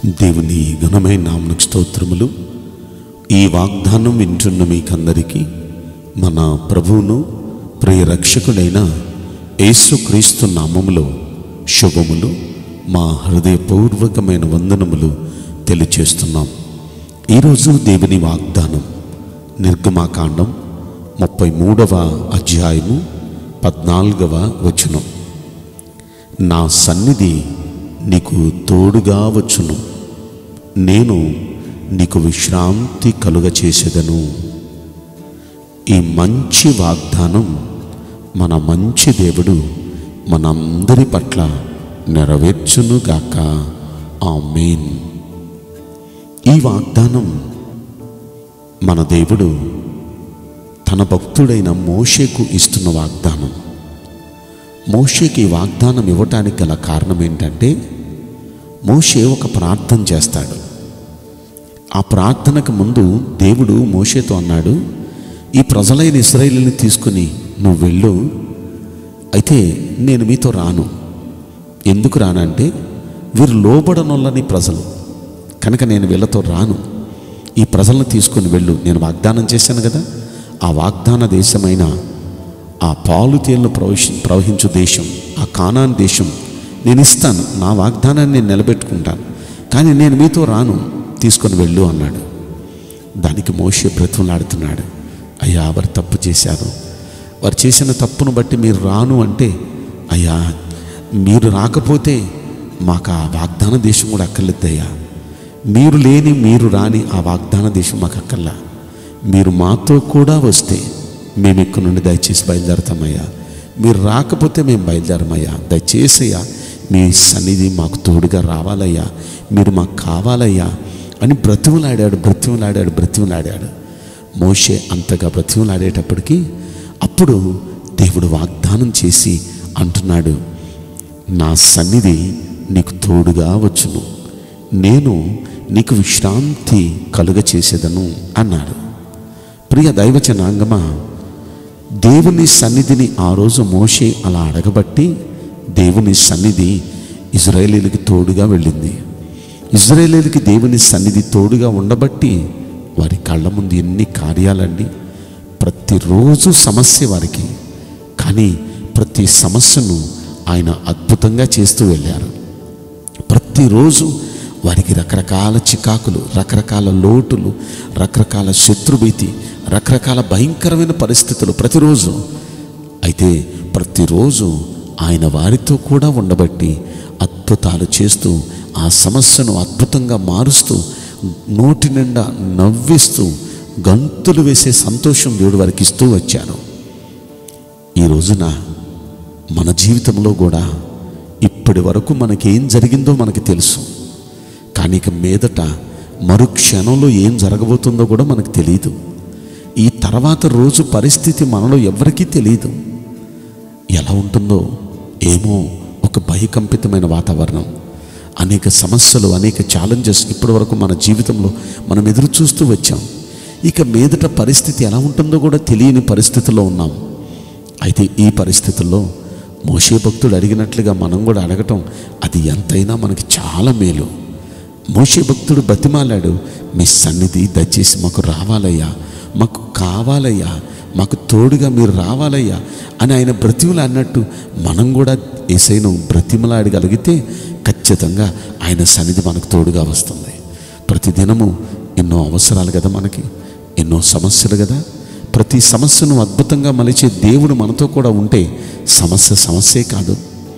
దేవుని ఘనమైన నామకు స్తోత్రములు ఈ వాగ్దానం వింటున్న మీకందరికీ మన ప్రభువును ప్రియ రక్షకుడైన యేసుక్రీస్తు నామములో శుభములు మా హృదయపూర్వకమైన వందనములు తెలియచేస్తున్నాం ఈరోజు దేవుని వాగ్దానం నిర్గమాకాండం ముప్పై మూడవ అధ్యాయము పద్నాలుగవ వచనం నా సన్నిధి నీకు తోడుగా వచ్చును నేను నీకు విశ్రాంతి కలుగ చేసేదను ఈ మంచి వాగ్దానం మన మంచి దేవుడు మనందరి పట్ల నెరవేర్చునుగాక ఆమేన్ ఈ వాగ్దానం మన దేవుడు తన భక్తుడైన మోషేకు ఇస్తున్న వాగ్దానం మోషేకి ఈ వాగ్దానం ఇవ్వటానికి గల కారణం ఏంటంటే మోషే ఒక ప్రార్థన చేస్తాడు ఆ ప్రార్థనకు ముందు దేవుడు మోషేతో అన్నాడు ఈ ప్రజలైన ఇస్రాయేలీని తీసుకుని నువ్వు వెళ్ళు అయితే నేను మీతో రాను ఎందుకు రానంటే వీరు లోబడనొల్లని ప్రజలు కనుక నేను వీళ్ళతో రాను ఈ ప్రజలను తీసుకుని వెళ్ళు నేను వాగ్దానం చేశాను కదా ఆ వాగ్దాన దేశమైన ఆ పాలు తేలను ప్రవహి ప్రవహించు దేశం ఆ కానాన్ దేశం నేను ఇస్తాను నా వాగ్దానాన్ని నేను నిలబెట్టుకుంటాను కానీ నేను మీతో రాను తీసుకొని వెళ్ళు అన్నాడు దానికి మోషే బ్రతులాడుతున్నాడు అయ్యా వారు తప్పు చేశారు వారు చేసిన తప్పును బట్టి మీరు రాను అంటే అయ్యా మీరు రాకపోతే మాకు ఆ వాగ్దాన దేశం కూడా అక్కర్లేదయ్యా మీరు లేని మీరు రాని ఆ వాగ్దాన దేశం మాకు అక్కర్లా మీరు మాతో కూడా వస్తే మేము ఇక్కడ నుండి దయచేసి బయలుదేరతామయ్యా మీరు రాకపోతే మేము బయలుదేరమయ్యా దయచేసి అయ్యా మీ సన్నిధి మాకు తోడుగా రావాలయ్యా మీరు మాకు కావాలయ్యా అని బ్రతిమలాడాడు బ్రతిమలాడాడు బ్రతిమలాడాడు మోషే అంతగా బ్రతిమలాడేటప్పటికీ అప్పుడు దేవుడు వాగ్దానం చేసి అంటున్నాడు నా సన్నిధి నీకు తోడుగా వచ్చును నేను నీకు విశ్రాంతి కలుగ చేసేదను అన్నాడు ప్రియ దైవచనాంగమా దేవుని సన్నిధిని ఆ రోజు మోషే అలా అడగబట్టి దేవుని సన్నిధి ఇజ్రాయేలీలకి తోడుగా వెళ్ళింది ఇజ్రాయేలీలకి దేవుని సన్నిధి తోడుగా ఉండబట్టి వారి కళ్ళ ముందు ఎన్ని కార్యాలండి ప్రతిరోజు సమస్య వారికి కానీ ప్రతి సమస్యను ఆయన అద్భుతంగా చేస్తూ వెళ్ళారు ప్రతిరోజు వారికి రకరకాల చికాకులు రకరకాల లోటులు రకరకాల శత్రుభీతి రకరకాల భయంకరమైన పరిస్థితులు ప్రతిరోజు అయితే ప్రతిరోజు ఆయన వారితో కూడా ఉండబట్టి అద్భుతాలు చేస్తూ ఆ సమస్యను అద్భుతంగా మారుస్తూ నోటి నిండా నవ్విస్తూ గంతులు వేసే సంతోషం దేవుడు వారికి ఇస్తూ వచ్చారు ఈ రోజున మన జీవితంలో కూడా ఇప్పటి వరకు మనకేం జరిగిందో మనకి తెలుసు కానీ ఇక మీదట మరు క్షణంలో ఏం జరగబోతుందో కూడా మనకు తెలియదు ఈ తర్వాత రోజు పరిస్థితి మనలో ఎవరికీ తెలియదు ఎలా ఉంటుందో ఏమో ఒక భయకంపితమైన వాతావరణం అనేక సమస్యలు అనేక ఛాలెంజెస్ ఇప్పటి వరకు మన జీవితంలో మనం ఎదురు చూస్తూ వచ్చాం ఇక మీదట పరిస్థితి ఎలా ఉంటుందో కూడా తెలియని పరిస్థితుల్లో ఉన్నాం అయితే ఈ పరిస్థితుల్లో మోషే భక్తుడు అడిగినట్లుగా మనం కూడా అడగటం అది ఎంతైనా మనకి చాలా మేలు మోషే భక్తుడు బతిమాలాడు మీ సన్నిధి దయచేసి మాకు రావాలయ్యా మాకు కావాలయ్యా మాకు తోడుగా మీరు రావాలయ్యా అని ఆయన బ్రతిమలు అన్నట్టు మనం కూడా ఏసైను బ్రతిమలాడగలిగితే ఖచ్చితంగా ఆయన సన్నిధి మనకు తోడుగా వస్తుంది ప్రతిదినము ఎన్నో అవసరాలు కదా మనకి ఎన్నో సమస్యలు కదా ప్రతి సమస్యను అద్భుతంగా మలిచే దేవుడు మనతో కూడా ఉంటే సమస్య సమస్యే కాదు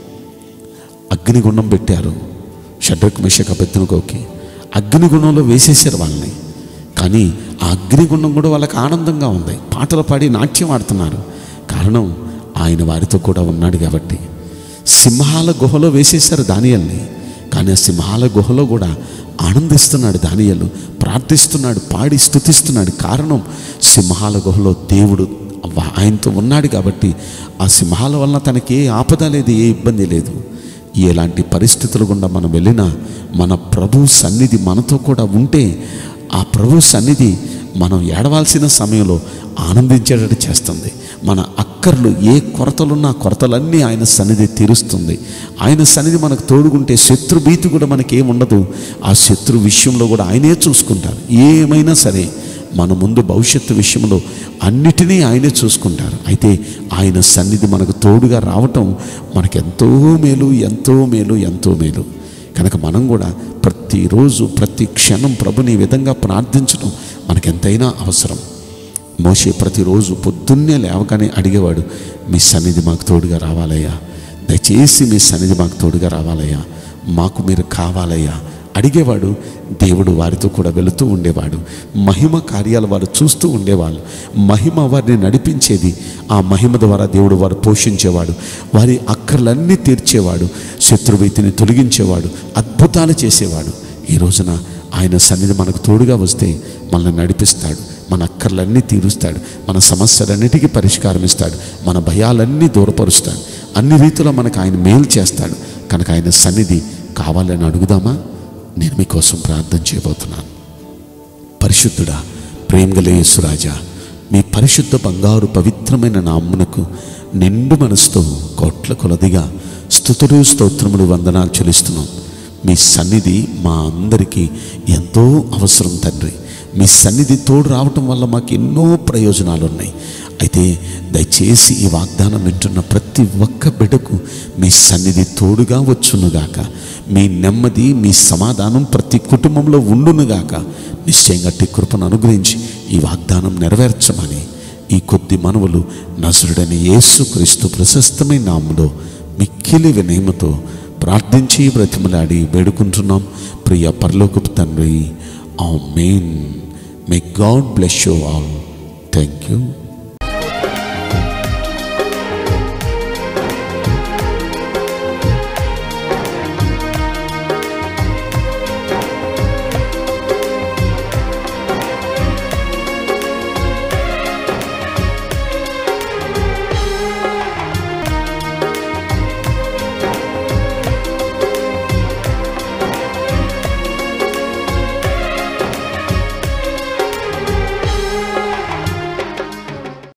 అగ్నిగుండం పెట్టారు షడ్రక్ మిషక్ అభ్యర్థనకోకి అగ్నిగుండంలో వేసేసారు వాళ్ళని కానీ ఆ అగ్నిగుండం కూడా వాళ్ళకి ఆనందంగా ఉంది పాటలు పాడి నాట్యం ఆడుతున్నారు కారణం ఆయన వారితో కూడా ఉన్నాడు కాబట్టి సింహాల గుహలో వేసేశారు దానియల్ని కానీ ఆ సింహాల గుహలో కూడా ఆనందిస్తున్నాడు దానియలు ప్రార్థిస్తున్నాడు పాడి స్థుతిస్తున్నాడు కారణం సింహాల గుహలో దేవుడు వా- ఆయనతో ఉన్నాడు కాబట్టి ఆ సింహాల వలన తనకి ఏ ఆపద లేదు ఏ ఇబ్బంది లేదు ఎలాంటి పరిస్థితులు గుండా మనం వెళ్ళినా మన ప్రభు సన్నిధి మనతో కూడా ఉంటే ఆ ప్రభు సన్నిధి మనం ఏడవాల్సిన సమయంలో ఆనందించేటట్టు చేస్తుంది మన అక్కర్లు ఏ కొరతలున్నా ఆ కొరతలన్నీ ఆయన సన్నిధి తీరుస్తుంది ఆయన సన్నిధి మనకు తోడుకుంటే శత్రు భీతి కూడా మనకి ఏముండదు ఆ శత్రు విషయంలో కూడా ఆయనే చూసుకుంటారు ఏమైనా సరే మన ముందు భవిష్యత్తు విషయంలో అన్నిటినీ ఆయనే చూసుకుంటారు అయితే ఆయన సన్నిధి మనకు తోడుగా రావటం మనకెంతో మేలు ఎంతో మేలు ఎంతో మేలు కనుక మనం కూడా ప్రతిరోజు ప్రతి క్షణం ప్రభుని ఈ విధంగా ప్రార్థించడం మనకెంతైనా అవసరం మోషే ప్రతిరోజు పొద్దున్నే లేవగానే అడిగేవాడు మీ సన్నిధి మాకు తోడుగా రావాలయ్యా దయచేసి మీ సన్నిధి మాకు తోడుగా రావాలయ్యా మాకు మీరు కావాలయ్యా అడిగేవాడు దేవుడు వారితో కూడా వెళుతూ ఉండేవాడు మహిమ కార్యాలు వారు చూస్తూ ఉండేవాళ్ళు మహిమ వారిని నడిపించేది ఆ మహిమ ద్వారా దేవుడు వారు పోషించేవాడు వారి అక్కర్లన్నీ తీర్చేవాడు శత్రువీతిని తొలగించేవాడు అద్భుతాలు చేసేవాడు ఈ రోజున ఆయన సన్నిధి మనకు తోడుగా వస్తే మనల్ని నడిపిస్తాడు మన అక్కర్లన్నీ తీరుస్తాడు మన సమస్యలన్నిటికీ పరిష్కారం ఇస్తాడు మన భయాలన్నీ దూరపరుస్తాడు అన్ని రీతిలో మనకు ఆయన మేలు చేస్తాడు కనుక ఆయన సన్నిధి కావాలని అడుగుదామా నేను మీకోసం ప్రార్థన చేయబోతున్నాను పరిశుద్ధుడా ప్రేమగల యేసురాజా మీ పరిశుద్ధ బంగారు పవిత్రమైన నామ్మునకు నిండు మనసుతో కోట్ల కొలదిగా స్థుతులు స్తోత్రములు వందనాలు చెల్లిస్తున్నాం మీ సన్నిధి మా అందరికీ ఎంతో అవసరం తండ్రి మీ సన్నిధి తోడు రావటం వల్ల మాకు ఎన్నో ప్రయోజనాలు ఉన్నాయి అయితే దయచేసి ఈ వాగ్దానం వింటున్న ప్రతి ఒక్క బిడ్డకు మీ సన్నిధి తోడుగా వచ్చునుగాక మీ నెమ్మది మీ సమాధానం ప్రతి కుటుంబంలో ఉండునుగాక నిశ్చయంగా టీ కృపను అనుగ్రహించి ఈ వాగ్దానం నెరవేర్చమని ఈ కొద్ది మనవులు నసురుడని యేసు క్రీస్తు ప్రశస్తమైన నామంలో మిక్కిలి వినయమతో ప్రార్థించి బ్రతిమలాడి వేడుకుంటున్నాం ప్రియ పరలోకపు తండ్రి amen may God bless you all thank you